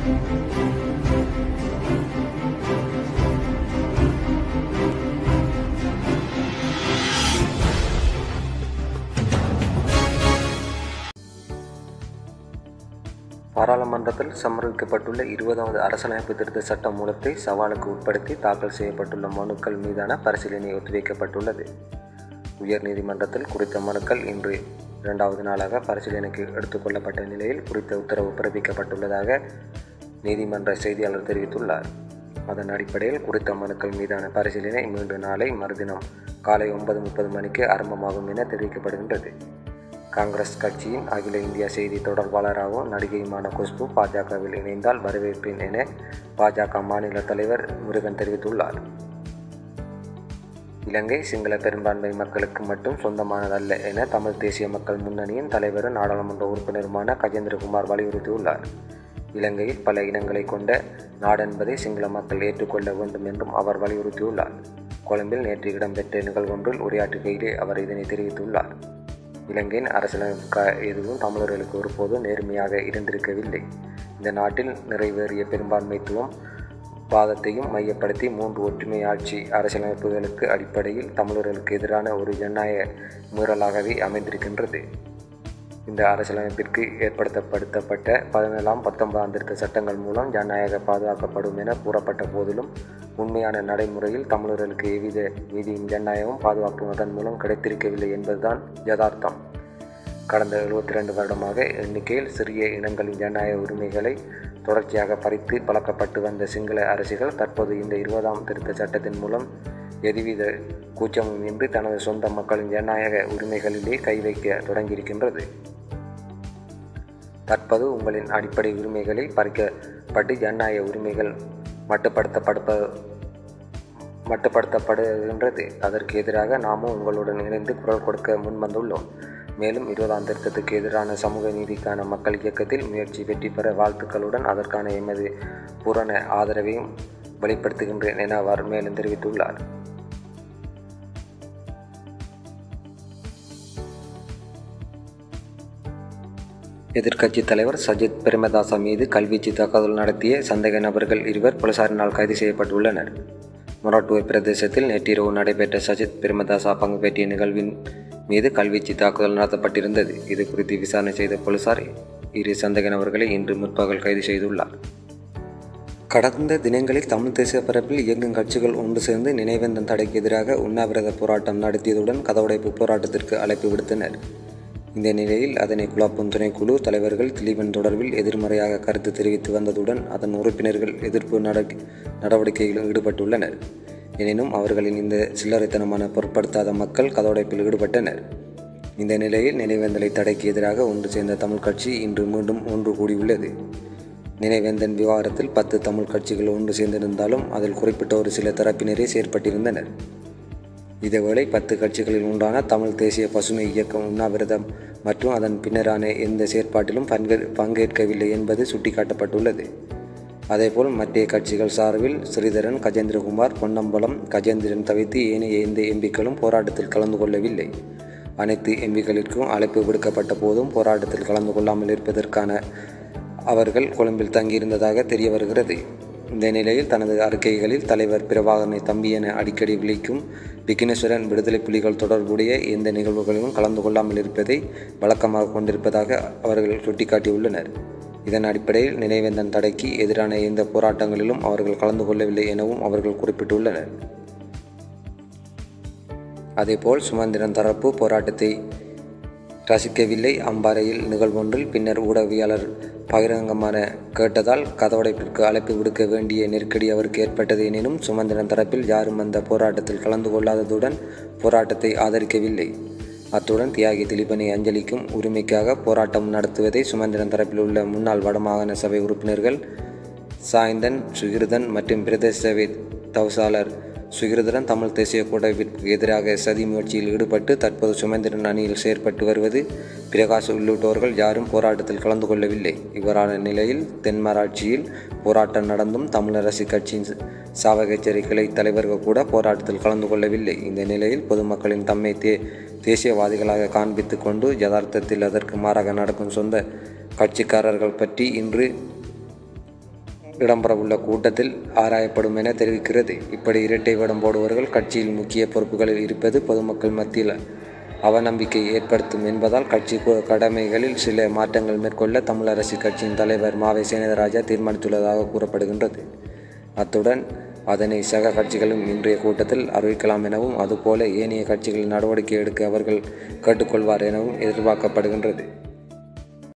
பாராளுமன்றத்தில் சமர்ப்பிக்கப்பட்டுள்ள இருபதாவது அரசியலமைப்பு திருத்த சட்ட மூலத்தை சவாலுக்கு உட்படுத்தி தாக்கல் செய்யப்பட்டுள்ள மனுக்கள் மீதான பரிசீலனை ஒத்திவைக்கப்பட்டுள்ளது உயர் நீதிமன்றத்தில் குறித்த மனுக்கள் இன்று இரண்டாவது நாளாக பரிசீலனைக்கு எடுத்துக்கொள்ளப்பட்ட நிலையில் குறித்த உத்தரவு பிறப்பிக்கப்பட்டுள்ளதாக நீதிமன்ற செய்தியாளர் தெரிவித்துள்ளார் அதன் அடிப்படையில் குறித்த மனுக்கள் மீதான பரிசீலனை மீண்டும் நாளை மறுதினம் காலை ஒன்பது முப்பது மணிக்கு ஆரம்பமாகும் என தெரிவிக்கப்படுகின்றது காங்கிரஸ் கட்சியின் அகில இந்திய செய்தி தொடர்பாளராகவும் நடிகையுமான குஷ்பு பாஜகவில் இணைந்தால் வரவேற்பேன் என பாஜக மாநில தலைவர் முருகன் தெரிவித்துள்ளார் இலங்கை சிங்கள பெரும்பான்மை மக்களுக்கு மட்டும் சொந்தமானதல்ல என தமிழ் தேசிய மக்கள் முன்னணியின் தலைவரும் நாடாளுமன்ற உறுப்பினருமான கஜேந்திரகுமார் வலியுறுத்தியுள்ளார் இலங்கையில் பல இனங்களை கொண்ட நாடென்பதை சிங்கள மக்கள் ஏற்றுக்கொள்ள வேண்டும் என்றும் அவர் வலியுறுத்தியுள்ளார் கொழும்பில் நேற்று இடம்பெற்ற நிகழ்வொன்றில் உரையாற்றுகையிலே அவர் இதனை தெரிவித்துள்ளார் இலங்கையின் அரசியலமைப்பு எதுவும் தமிழர்களுக்கு ஒருபோதும் நேர்மையாக இருந்திருக்கவில்லை இந்த நாட்டில் நிறைவேறிய பெரும்பான்மைத்துவம் வாதத்தையும் மையப்படுத்தி மூன்று ஒற்றுமை ஆட்சி அரசியலமைப்புகளுக்கு அடிப்படையில் தமிழர்களுக்கு எதிரான ஒரு ஜனநாயக மீறலாகவே அமைந்திருக்கின்றது இந்த அரசியலமைப்பிற்கு ஏற்படுத்தப்படுத்தப்பட்ட பதினேழாம் பத்தொன்பதாம் திருத்த சட்டங்கள் மூலம் ஜனநாயக பாதுகாக்கப்படும் என கூறப்பட்ட போதிலும் உண்மையான நடைமுறையில் தமிழர்களுக்கு எவ்வித நீதியும் ஜனநாயகமும் பாதுகாப்பும் அதன் மூலம் கிடைத்திருக்கவில்லை என்பதுதான் யதார்த்தம் கடந்த எழுபத்தி ரெண்டு வருடமாக எண்ணிக்கையில் சிறிய இனங்களின் ஜனநாயக உரிமைகளை தொடர்ச்சியாக பறித்து பழக்கப்பட்டு வந்த சிங்கள அரசுகள் தற்போது இந்த இருபதாம் திருத்த சட்டத்தின் மூலம் எதுவித கூச்சமும் இன்றி தனது சொந்த மக்களின் ஜனநாயக உரிமைகளிலே கை வைக்க தொடங்கியிருக்கின்றது தற்போது உங்களின் அடிப்படை உரிமைகளில் பறிக்கப்பட்டு ஜனநாயக உரிமைகள் மட்டுப்படுத்தப்படுப்ப மட்டுப்படுத்தப்படுகின்றது அதற்கு எதிராக நாமும் உங்களுடன் இணைந்து குரல் கொடுக்க முன்வந்துள்ளோம் மேலும் இருபதாம் திருத்தத்துக்கு எதிரான சமூக நீதிக்கான மக்கள் இயக்கத்தில் முயற்சி வெற்றி பெற வாழ்த்துக்களுடன் அதற்கான எமது பூரண ஆதரவையும் வெளிப்படுத்துகின்றேன் என அவர் மேலும் தெரிவித்துள்ளார் எதிர்க்கட்சித் தலைவர் சஜித் பிரேமதாசா மீது கல்வீச்சு தாக்குதல் நடத்திய சந்தேக நபர்கள் இருவர் போலீசாரினால் கைது செய்யப்பட்டுள்ளனர் மொராட்டுவை பிரதேசத்தில் நேற்றிரவு நடைபெற்ற சஜித் பிரேமதாசா பங்கு பெற்றிய நிகழ்வின் மீது கல்வீச்சு தாக்குதல் நடத்தப்பட்டிருந்தது இது குறித்து விசாரணை செய்த போலீசார் இரு சந்தேக நபர்களை இன்று முற்பகல் கைது செய்துள்ளார் கடந்த தினங்களில் தமிழ் தேசிய பரப்பில் இயங்கும் கட்சிகள் ஒன்று சேர்ந்து நினைவேந்தன் தடைக்கு எதிராக உண்ணாவிரத போராட்டம் நடத்தியதுடன் கதவுடைப்பு போராட்டத்திற்கு அழைப்பு விடுத்தனர் இந்த நிலையில் அதனை குழப்பும் துணைக்குழு தலைவர்கள் திலீபன் தொடர்பில் எதிர்மறையாக கருத்து தெரிவித்து வந்ததுடன் அதன் உறுப்பினர்கள் எதிர்ப்பு நடவடிக்கைகளில் ஈடுபட்டுள்ளனர் எனினும் அவர்களின் இந்த சில்லறைத்தனமான பொருட்படுத்தாத மக்கள் கதவுடைப்பில் ஈடுபட்டனர் இந்த நிலையில் நினைவேந்தலை தடைக்கு எதிராக ஒன்று சேர்ந்த தமிழ் கட்சி இன்று மீண்டும் ஒன்று கூடியுள்ளது நினைவேந்தன் விவகாரத்தில் பத்து தமிழ் கட்சிகள் ஒன்று சேர்ந்திருந்தாலும் அதில் குறிப்பிட்ட ஒரு சில தரப்பினரே செயற்பட்டிருந்தனர் இதேவேளை பத்து கட்சிகளில் உண்டான தமிழ் தேசிய பசுமை இயக்கம் உண்ணாவிரதம் மற்றும் அதன் பின்னரான எந்த செயற்பாட்டிலும் பங்கே பங்கேற்கவில்லை என்பது சுட்டிக்காட்டப்பட்டுள்ளது அதேபோல் மத்திய கட்சிகள் சார்பில் ஸ்ரீதரன் கஜேந்திரகுமார் பொன்னம்பலம் கஜேந்திரன் தவிர்த்து ஏனைய எந்த எம்பிக்களும் போராட்டத்தில் கலந்து கொள்ளவில்லை அனைத்து எம்பிக்களிற்கும் அழைப்பு விடுக்கப்பட்ட போதும் போராட்டத்தில் கலந்து கொள்ளாமல் இருப்பதற்கான அவர்கள் கொழும்பில் தங்கியிருந்ததாக தெரிய வருகிறது இந்த நிலையில் தனது அறிக்கைகளில் தலைவர் பிரபாகரனை தம்பி என அடிக்கடி விழிக்கும் விக்னேஸ்வரன் விடுதலை புலிகள் தொடர்புடைய எந்த நிகழ்வுகளிலும் கலந்து கொள்ளாமல் இருப்பதை வழக்கமாக கொண்டிருப்பதாக அவர்கள் சுட்டிக்காட்டியுள்ளனர் இதன் அடிப்படையில் நினைவேந்தன் தடைக்கு எதிரான எந்த போராட்டங்களிலும் அவர்கள் கலந்து கொள்ளவில்லை எனவும் அவர்கள் குறிப்பிட்டுள்ளனர் அதேபோல் சுமந்திரன் தரப்பு போராட்டத்தை ரசிக்கவில்லை அம்பாறையில் நிகழ்வொன்றில் பின்னர் ஊடகவியலாளர் பகிரங்கமான கேட்டதால் கதவடைப்பிற்கு அழைப்பு விடுக்க வேண்டிய நெருக்கடி அவருக்கு ஏற்பட்டது எனினும் சுமந்திரன் தரப்பில் யாரும் அந்த போராட்டத்தில் கலந்து கொள்ளாததுடன் போராட்டத்தை ஆதரிக்கவில்லை அத்துடன் தியாகி திலீபனை அஞ்சலிக்கும் உரிமைக்காக போராட்டம் நடத்துவதை சுமந்திரன் தரப்பில் உள்ள முன்னாள் வடமாகாண சபை உறுப்பினர்கள் சாய்ந்தன் சுகிருதன் மற்றும் பிரதேச சபை தவசாளர் சுகிருதரன் தமிழ் தேசிய கூட்டமைப்பிற்கு எதிராக சதி முயற்சியில் ஈடுபட்டு தற்போது சுமந்திரன் அணியில் செயற்பட்டு வருவது பிரகாஷ் உள்ளிட்டோர்கள் யாரும் போராட்டத்தில் கலந்து கொள்ளவில்லை இவ்வாறான நிலையில் தென்மராட்சியில் போராட்டம் நடந்தும் தமிழரசு கட்சியின் சாவகச்சேரி கிளை தலைவர்கள் கூட போராட்டத்தில் கலந்து கொள்ளவில்லை இந்த நிலையில் பொதுமக்களின் தம்மை தே தேசியவாதிகளாக காண்பித்து கொண்டு யதார்த்தத்தில் அதற்கு மாறாக நடக்கும் சொந்த கட்சிக்காரர்கள் பற்றி இன்று இடம்பெறவுள்ள கூட்டத்தில் ஆராயப்படும் என தெரிவிக்கிறது இப்படி இரட்டை வேடம் போடுபவர்கள் கட்சியில் முக்கிய பொறுப்புகளில் இருப்பது பொதுமக்கள் மத்தியில் அவநம்பிக்கை ஏற்படுத்தும் என்பதால் கட்சி கடமைகளில் சில மாற்றங்கள் மேற்கொள்ள தமிழரசு கட்சியின் தலைவர் மாவை சேனதராஜா தீர்மானித்துள்ளதாக கூறப்படுகின்றது அத்துடன் அதனை சக கட்சிகளும் இன்றைய கூட்டத்தில் அறிவிக்கலாம் எனவும் அதுபோல ஏனைய கட்சிகள் நடவடிக்கை எடுக்க அவர்கள் கேட்டுக்கொள்வார் எனவும் எதிர்பார்க்கப்படுகின்றது